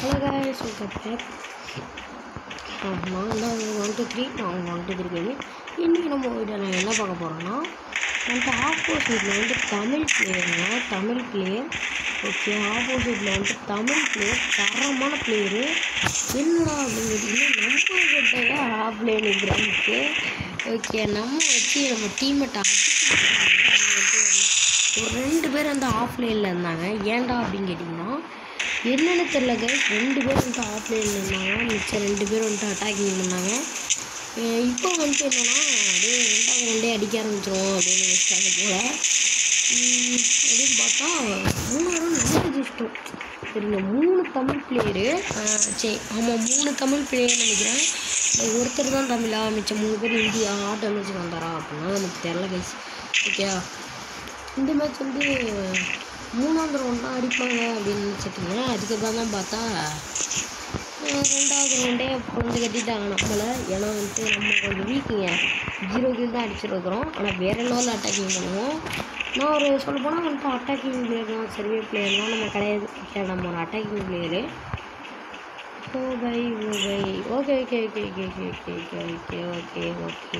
Hello guys welcome back நான் தான் one two three நான் ஒன் டூ த்ரீ கேள்வி இன்றைக்கி நம்ம வீடியோவில் என்ன பார்க்க போகிறோம்னா வந்துட்டு ஆப்போசிட்டில் வந்து தமிழ் பிளேயருங்க தமிழ் பிளேயர் ஓகே ஆப்போசிட்டில் வந்து தமிழ் பிளேயர் தரமான பிளேயரு என்னடா அப்படின்னு கேட்டிங்கன்னா நம்ம கிட்டே ஆஃப்லைன் இருக்கிறாங்க ஓகே நம்ம வச்சு நம்ம டீமெட்டை ஒரு ரெண்டு பேர் வந்து ஆஃப்லைனில் இருந்தாங்க ஏன்டா அப்படின்னு கேட்டிங்கன்னா என்னென்னு தெரில கைஸ் ரெண்டு பேர் வந்துட்டு ஆஃப்லைனில் இருந்தாங்க மிச்சம் ரெண்டு பேர் வந்துட்டு அட்டாக்கிங் பண்ணாங்க அஹ் இப்போ வந்துட்டு என்னன்னா அப்படியே ரெண்டாவது ரெண்டே அடிக்க ஆரம்பிச்சிரும் அப்படின்னு வச்சாங்க போல் உம், அப்படின்னு பார்த்தா மூணாயிரம் நல்லா ஜெயிச்சிட்டோம் சரி இந்த மூணு தமிழ் பிளேயரு சரி ஆமாம் மூணு தமிழ் பிளேயர் நினைக்கிறேன் இந்த ஒருத்தர் தான் தமிழா மிச்சம் மூணு பேர் இந்தியா ஆட்டம் வச்சு வந்தாரா அப்படின்னா நமக்கு தெரில கைஸ் ஓகே இந்த மேட்ச் வந்து மூணாவது ரவுண்ட் தான் அடிப்பாங்க அப்படின்னு நினச்சிட்டு இருந்தேன் அதுக்கப்புறம் தான் பார்த்தா அஹ் ரெண்டாவது ரவுண்டே பொழுது கட்டிட்டாங்க நம்மளை ஏன்னா வந்துட்டு நம்ம கொஞ்சம் வீக்குங்க ஜீரோ கில் தான் அடிச்சிருக்கிறோம் ஆனால் வேறு லெவலில் அட்டாக்கிங் பண்ணுவோம் நான் ஒரு சொல்ல போனால் வந்துட்டு அட்டாக்கிங் பிளேயர் தான் சர்வே பிளேயர்லாம் நம்ம கிடையாது ஓகே நம்ம ஒரு attacking player oh bye oh bye okay okay okay okay okay okay okay okay okay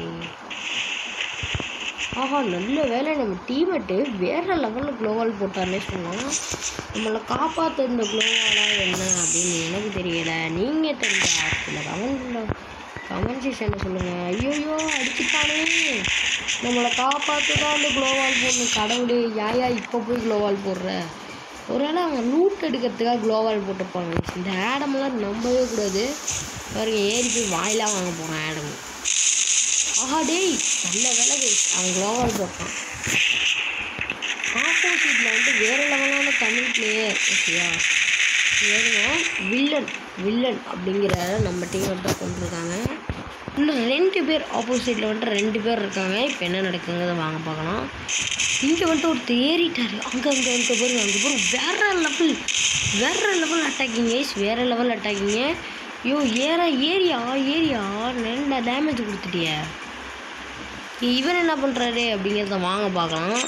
ஆஹா நல்ல வேலை நம்ம டீமெட்டு வேறு லெவலில் க்ளோவால் போட்டார்னே சொன்னோம் நம்மளை காப்பாற்ற இந்த க்ளோவாலா என்ன அப்படின்னு எனக்கு தெரியல நீங்கள் தெரிஞ்சா இல்லை கமெண்ட் கமெண்ட் செக்ஷனில் சொல்லுங்கள் ஐயோயோ அடிச்சுட்டானே நம்மளை காப்பாற்ற தான் அந்த க்ளோவால் போடணும் கடவுளே யாயா இப்போ போய் க்ளோவால் போடுற ஒருவேளை அவங்க லூட் எடுக்கிறதுக்காக க்ளோவால் போட்டிருப்பாங்க இந்த ஆடமெல்லாம் நம்பவே கூடாது பாருங்க ஏறி போய் வாயிலாக வாங்க போகிறேன் ஆடம் ஆஹா டேய் நல்ல வேலை guys. அவன் குளோபல் போட்டான் ஆப்போசிட்டில் வந்து வேறு லெவலான தமிழ் பிளேயர் ஓகேயா வேறுங்க வில்லன் வில்லன் அப்படிங்கிற நம்ம டீம் வந்து கொண்டிருக்காங்க இன்னும் ரெண்டு பேர் ஆப்போசிட்டில் வந்துட்டு ரெண்டு பேர் இருக்காங்க இப்போ என்ன நடக்குங்கிறத வாங்க பார்க்கலாம் இங்கே வந்துட்டு ஒருத்தர் ஏறிட்டார் அங்கே அங்கே அங்கே பாருங்க அங்கே பாருங்க வேற லெவல் வேற லெவல் அட்டாக்கிங் கைஸ் வேற லெவல் அட்டாக்கிங்க ஐயோ ஏற ஏரியா ஏரியா ரெண்டா டேமேஜ் கொடுத்துட்டியே இவர் என்ன பண்ணுறாரு அப்படிங்கிறத வாங்க பார்க்கலாம்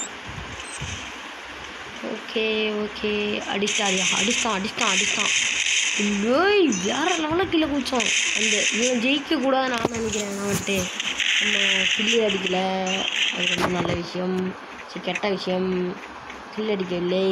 ஓகே ஓகே அடிச்சாரியா அடிச்சான் அடிச்சான் அடிச்சான் ஏய் வேற லெவலில் கீழே குதிச்சோம் அந்த இவன் ஜெயிக்க கூடாது நான் நினைக்கிறேன் நான் வந்துட்டு நம்ம கில்லி அடிக்கல அது ரொம்ப நல்ல விஷயம் சரி கெட்ட விஷயம் கில் அடிக்கவில்லை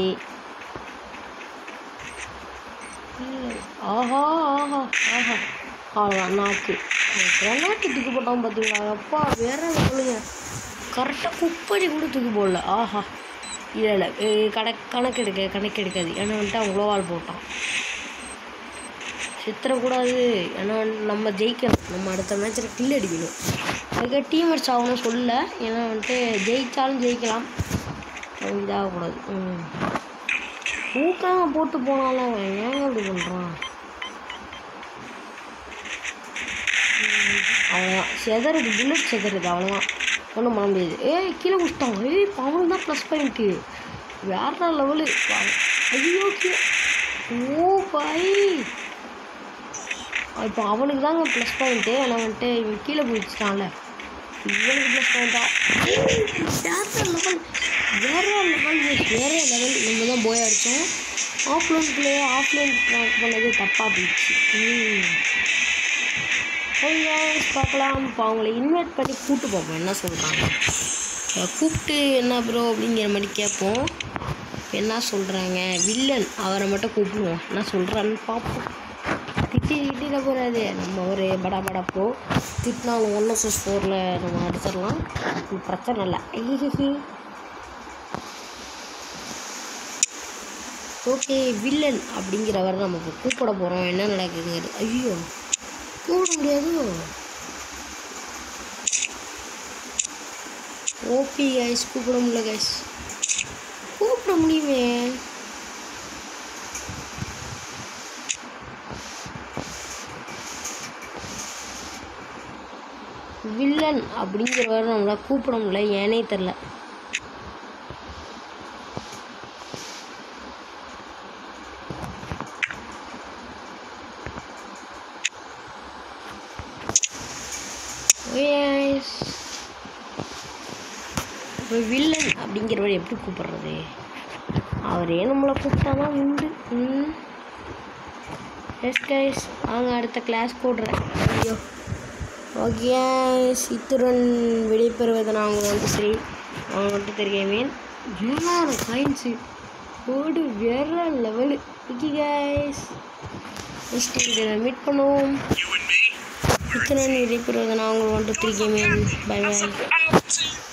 இல்லை. ஆஹா ஆஹா ஆஹா அவ்வளோதான் நாக்கு கிரனாட்டு தூக்கி போட்டான் பார்த்தீங்களா அப்பா வேற லெவலுங்க கரெக்டாக குப்படி கூட தூக்கி போடல ஆஹா இல்லை இல்லை கண கணக்கு எடுக்க கணக்கு எடுக்காது ஏன்னா வந்துட்டு அவன் குளோவால் போட்டான் சித்திரக்கூடாது ஏன்னா வந்து நம்ம ஜெயிக்கணும் நம்ம அடுத்த மேட்ச்சில் கில் அடிக்கணும் அதுக்கு டீமர்ஸ் ஆகணும் சொல்ல ஏன்னா வந்துட்டு ஜெயித்தாலும் ஜெயிக்கலாம் அவன் இதாகக்கூடாது ம் ஊக்காக போட்டு போனாலும் அவன் ஏங்க இப்படி பண்ணுறான் அவ்வளோதான் செதறுது புல்லட் செதறுது அவ்வளோதான் ஒன்றும் பண்ண முடியாது ஏய் கீழே குடிச்சிட்டாங்க ஏய் இப்போ அவனுக்கு தான் ப்ளஸ் பாயிண்ட்டு வேற லெவலு ஐயோ கீழே ஓ பாய் இப்போ அவனுக்கு தாங்க ப்ளஸ் பாயிண்ட்டு ஆனால் வந்துட்டு இவன் கீழே குதிச்சிட்டான்ல இவனுக்கு ப்ளஸ் பாயிண்டா வேற லெவல் வேற லெவல் வேற லெவல் நம்ம தான் போய் அடித்தோம் ஆஃப்லைன் பிளேயர் ஆஃப்லைன் பண்ணது தப்பாக போயிடுச்சு ம் guys, பார்க்கலாம் இப்போ அவங்கள இன்வைட் பண்ணி கூப்பிட்டு பார்ப்போம் என்ன சொல்கிறாங்க கூப்பிட்டு என்ன ப்ரோ அப்படிங்கிற மாதிரி கேட்போம் என்ன சொல்கிறாங்க வில்லன் அவரை மட்டும் கூப்பிடுவோம் என்ன சொல்கிறான்னு பார்ப்போம் திட்டி திட்டிட போகிறாது நம்ம ஒரு படா படா ப்ரோ திட்டினாலும் ஒன் எஸ் ஃபோரில் நம்ம அடிச்சிடலாம் இது பிரச்சனை இல்லை ஐஹிஹி ஓகே வில்லன் அப்படிங்கிறவர் நம்ம இப்போ கூப்பிட போகிறோம் என்ன நடக்குதுங்கிறது ஐயோ கூப்பிட முடியாது ஓபி கைஸ் கூப்பிட முடியல கைஸ் கூப்பிட முடியுமே வில்லன் அப்படிங்கிறவர் நம்மளை கூப்பிட முடியல ஏனே தெரில Yes. இப்போ வில்லன் அப்படிங்கிறவர் எப்படி கூப்பிடுறது அவரே நம்மளை கூப்பிட்டாதான் உண்டு ம் எஸ் கைஸ் அவங்க அடுத்த கிளாஸ் போடுறேன் ஐயோ ஓகே இத்துடன் விடைபெறுவது நான் அவங்க வந்து சரி அவங்க மட்டும் தெரியாமேன் ஏழாயிரம் காயின்ஸு ஓடு வேற லெவலு ஓகே கைஸ் நெக்ஸ்ட் வீடியோவில் மீட் பண்ணுவோம் இத்துடன் விடைபெறுவது நான் அவங்க one two three gamer bye bye Out.